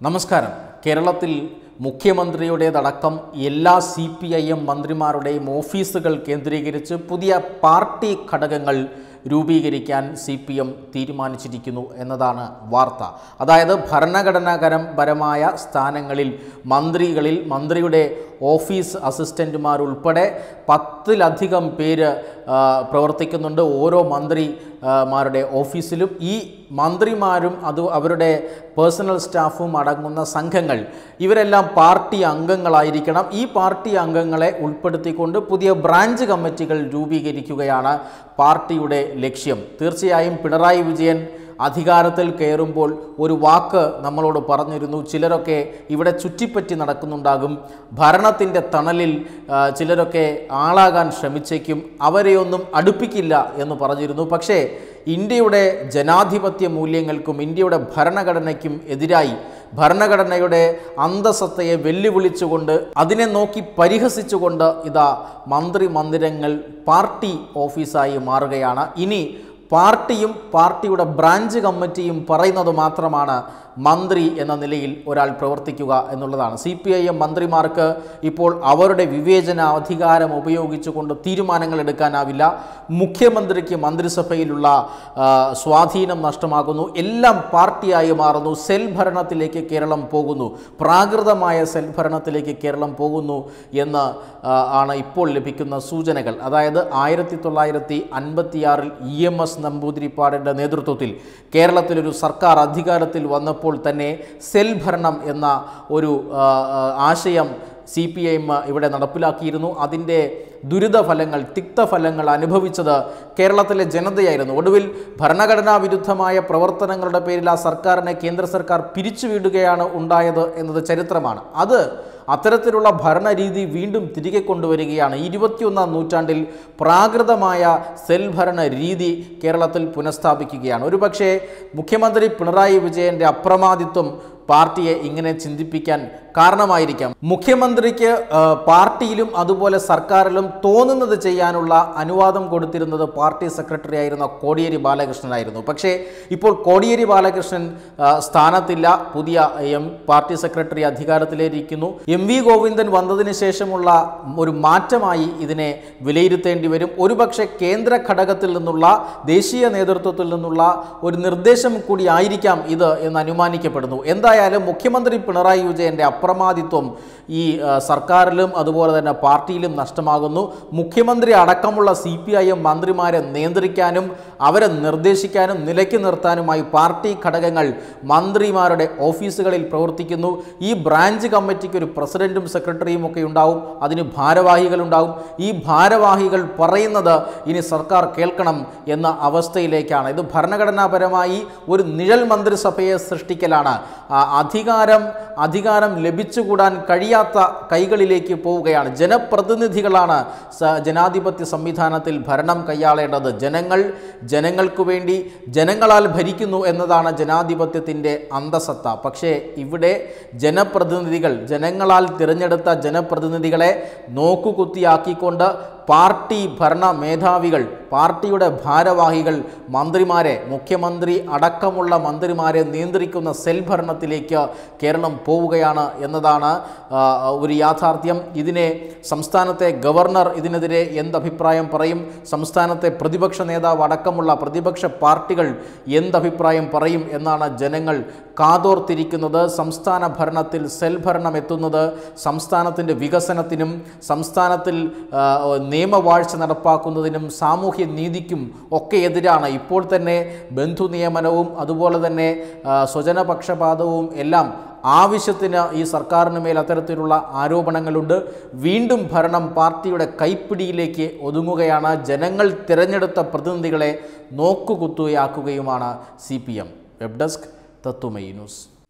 നമസ്കാരം കേരളത്തിൽ മുഖ്യമന്ത്രിയുടേതടക്കം എല്ലാ സി പി ഐ എം മന്ത്രിമാരുടെയും ഓഫീസുകൾ കേന്ദ്രീകരിച്ച് പുതിയ പാർട്ടി ഘടകങ്ങൾ രൂപീകരിക്കാൻ സി പി എം തീരുമാനിച്ചിരിക്കുന്നു എന്നതാണ് വാർത്ത അതായത് ഭരണഘടനാപരമായ സ്ഥാനങ്ങളിൽ മന്ത്രികളിൽ മന്ത്രിയുടെ ഓഫീസ് അസിസ്റ്റൻറ്റുമാർ ഉൾപ്പെടെ പത്തിലധികം പേര് ആ, പ്രവർത്തിക്കുന്നുണ്ട് ഓരോ മന്ത്രി ആ, മാരുടെ ഓഫീസിലും ഈ മന്ത്രിമാരും അത് അവരുടെ പേഴ്സണൽ സ്റ്റാഫും അടങ്ങുന്ന സംഘങ്ങൾ ഇവരെല്ലാം പാർട്ടി അംഗങ്ങളായിരിക്കണം ഈ പാർട്ടി അംഗങ്ങളെ ഉൾപ്പെടുത്തിക്കൊണ്ട് പുതിയ ബ്രാഞ്ച് കമ്മിറ്റികൾ രൂപീകരിക്കുകയാണ് പാർട്ടിയുടെ ലക്ഷ്യം തീർച്ചയായും പിണറായി വിജയൻ അധികാരത്തിൽ കയറുമ്പോൾ ഒരു വാക്ക് നമ്മളോട് പറഞ്ഞിരുന്നു ചിലരൊക്കെ ഇവിടെ ചുറ്റിപ്പറ്റി നടക്കുന്നുണ്ടാകും ഭരണത്തിൻ്റെ തണലിൽ ആ, ചിലരൊക്കെ ആളാകാൻ ശ്രമിച്ചേക്കും അവരെയൊന്നും അടുപ്പിക്കില്ല എന്ന് പറഞ്ഞിരുന്നു പക്ഷേ ഇന്ത്യയുടെ ജനാധിപത്യ മൂല്യങ്ങൾക്കും ഇന്ത്യയുടെ ഭരണഘടനയ്ക്കും എതിരായി ഭരണഘടനയുടെ അന്തസത്തയെ വെല്ലുവിളിച്ചുകൊണ്ട് അതിനെ നോക്കി പരിഹസിച്ചുകൊണ്ട് ഇതാ മന്ത്രി മന്ദിരങ്ങൾ പാർട്ടി ഓഫീസായി മാറുകയാണ് ഇനി പാർട്ടിയും പാർട്ടിയുടെ ബ്രാഞ്ച് കമ്മിറ്റിയും പറയുന്നത് മാത്രമാണ് മന്ത്രി എന്ന നിലയിൽ ഒരാൾ പ്രവർത്തിക്കുക എന്നുള്ളതാണ് സി പി ഐ എം മന്ത്രിമാർക്ക് ഇപ്പോൾ അവരുടെ വിവേചന അധികാരം ഉപയോഗിച്ചുകൊണ്ട് തീരുമാനങ്ങൾ എടുക്കാനാവില്ല മുഖ്യമന്ത്രിക്ക് മന്ത്രിസഭയിലുള്ള ആ, സ്വാധീനം നഷ്ടമാകുന്നു എല്ലാം പാർട്ടിയായി മാറുന്നു സെൽ ഭരണത്തിലേക്ക് കേരളം പോകുന്നു പ്രാകൃതമായ സെൽ ഭരണത്തിലേക്ക് കേരളം പോകുന്നു എന്ന് ആ, ആണ് ഇപ്പോൾ ലഭിക്കുന്ന സൂചനകൾ അതായത് ആയിരത്തി തൊള്ളായിരത്തി അൻപത്തിയാറിൽ ഇ എം എസ് നമ്പൂതിരിപ്പാടിൻ്റെ നേതൃത്വത്തിൽ കേരളത്തിലൊരു സർക്കാർ അധികാരത്തിൽ വന്നപ്പോൾ തന്നെ സെൽ ഭരണം എന്ന ഒരു ആ, ആ, ആശയം സി പി ഐ എം ഇവിടെ നടപ്പിലാക്കിയിരുന്നു അതിൻ്റെ ദുരിതഫലങ്ങൾ തിക്തഫലങ്ങൾ അനുഭവിച്ചത് കേരളത്തിലെ ജനതയായിരുന്നു ഒടുവിൽ ഭരണഘടനാ വിരുദ്ധമായ പ്രവർത്തനങ്ങളുടെ പേരിൽ ആ സർക്കാരിനെ കേന്ദ്ര സർക്കാർ പിരിച്ചുവിടുകയാണ് ഉണ്ടായത് എന്നത് ചരിത്രമാണ് അത് അത്തരത്തിലുള്ള ഭരണരീതി വീണ്ടും തിരികെ കൊണ്ടുവരികയാണ് ഇരുപത്തിയൊന്നാം നൂറ്റാണ്ടിൽ പ്രാകൃതമായ സെൽ ഭരണ രീതി കേരളത്തിൽ പുനഃസ്ഥാപിക്കുകയാണ് ഒരുപക്ഷെ മുഖ്യമന്ത്രി പിണറായി വിജയൻ്റെ അപ്രമാദിത്വം പാർട്ടിയെ ഇങ്ങനെ ചിന്തിപ്പിക്കാൻ കാരണമായിരിക്കാം മുഖ്യമന്ത്രിക്ക് ആ, പാർട്ടിയിലും അതുപോലെ സർക്കാരിലും തോന്നുന്നത് ചെയ്യാനുള്ള അനുവാദം കൊടുത്തിരുന്നത് പാർട്ടി സെക്രട്ടറി ആയിരുന്ന കോടിയേരി ബാലകൃഷ്ണനായിരുന്നു പക്ഷേ ഇപ്പോൾ കോടിയേരി ബാലകൃഷ്ണൻ ആ, സ്ഥാനത്തില്ല പുതിയ എം പാർട്ടി സെക്രട്ടറി അധികാരത്തിലേരിക്കുന്നു എം വി ഗോവിന്ദൻ വന്നതിന് ശേഷമുള്ള ഒരു മാറ്റമായി ഇതിനെ വിലയിരുത്തേണ്ടി വരും ഒരുപക്ഷെ കേന്ദ്ര ഘടകത്തിൽ നിന്നുള്ള ദേശീയ നേതൃത്വത്തിൽ നിന്നുള്ള ഒരു നിർദ്ദേശം കൂടി ആയിരിക്കാം ഇത് എന്ന് അനുമാനിക്കപ്പെടുന്നു എന്തായാലും മുഖ്യമന്ത്രി പിണറായി വിജയൻ്റെ അപ്രമാദിത്വം ഈ ആ, സർക്കാരിലും അതുപോലെ തന്നെ പാർട്ടിയിലും നഷ്ടമാകുന്നു മുഖ്യമന്ത്രി അടക്കമുള്ള സി പി ഐ എം മന്ത്രിമാരെ നിയന്ത്രിക്കാനും അവരെ നിർദ്ദേശിക്കാനും നിലയ്ക്ക് നിർത്താനുമായി പാർട്ടി ഘടകങ്ങൾ മന്ത്രിമാരുടെ ഓഫീസുകളിൽ പ്രവർത്തിക്കുന്നു ഈ ബ്രാഞ്ച് കമ്മിറ്റിക്ക് ഒരു പ്രസിഡന്റും സെക്രട്ടറിയും ഒക്കെ ഉണ്ടാവും അതിന് ഭാരവാഹികളുണ്ടാവും ഈ ഭാരവാഹികൾ പറയുന്നത് ഇനി സർക്കാർ കേൾക്കണം എന്ന അവസ്ഥയിലേക്കാണ് ഇത് ഭരണഘടനാപരമായി ഒരു നിഴൽ മന്ത്രിസഭയെ സൃഷ്ടിക്കലാണ് ആ, അധികാരം അധികാരം ലഭിച്ചുകൂടാൻ കഴിയാത്ത കൈകളിലേക്ക് പോവുകയാണ് ജനപ്രതിനിധികളാണ് സ- ജനാധിപത്യ സംവിധാനത്തിൽ ഭരണം കൈയാളേണ്ടത് ജനങ്ങൾ ജനങ്ങൾക്ക് വേണ്ടി ജനങ്ങളാൽ ഭരിക്കുന്നു എന്നതാണ് ജനാധിപത്യത്തിൻ്റെ അന്തസത്ത പക്ഷേ ഇവിടെ ജനപ്രതിനിധികൾ ജനങ്ങളാൽ തിരഞ്ഞെടുത്ത ജനപ്രതിനിധികളെ നോക്കുകുത്തിയാക്കിക്കൊണ്ട് പാർട്ടി ഭരണ മേധാവികൾ പാർട്ടിയുടെ ഭാരവാഹികൾ മന്ത്രിമാരെ മുഖ്യമന്ത്രി അടക്കമുള്ള മന്ത്രിമാരെ നിയന്ത്രിക്കുന്ന സെൽ ഭരണത്തിലേക്ക് കേരളം പോവുകയാണ് എന്നതാണ് ആ, ഒരു യാഥാർത്ഥ്യം ഇതിനെ സംസ്ഥാനത്തെ ഗവർണർ ഇതിനെതിരെ എന്തഭിപ്രായം പറയും സംസ്ഥാനത്തെ പ്രതിപക്ഷ നേതാവ് അടക്കമുള്ള പ്രതിപക്ഷ പാർട്ടികൾ എന്തഭിപ്രായം പറയും എന്നാണ് ജനങ്ങൾ കാതോർത്തിരിക്കുന്നത് സംസ്ഥാന ഭരണത്തിൽ സെൽ ഭരണം എത്തുന്നത് സംസ്ഥാനത്തിൻ്റെ വികസനത്തിനും സംസ്ഥാനത്തിൽ ആ, നിയമവാഴ്ച നടപ്പാക്കുന്നതിനും സാമൂഹ്യ നീതിക്കും ഒക്കെ എതിരാണ് ഇപ്പോൾ തന്നെ ബന്ധു നിയമനവും അതുപോലെ തന്നെ ആ, സ്വജനപക്ഷപാതവും എല്ലാം ആവശ്യത്തിന് ഈ സർക്കാരിന് മേൽ അത്തരത്തിലുള്ള ആരോപണങ്ങളുണ്ട് വീണ്ടും ഭരണം പാർട്ടിയുടെ കൈപ്പിടിയിലേക്ക് ഒതുങ്ങുകയാണ് ജനങ്ങൾ തിരഞ്ഞെടുത്ത പ്രതിനിധികളെ നോക്കുകുത്തുകയാക്കുകയുമാണ് C P M web desk തത്തുമൈ ന്യൂസ്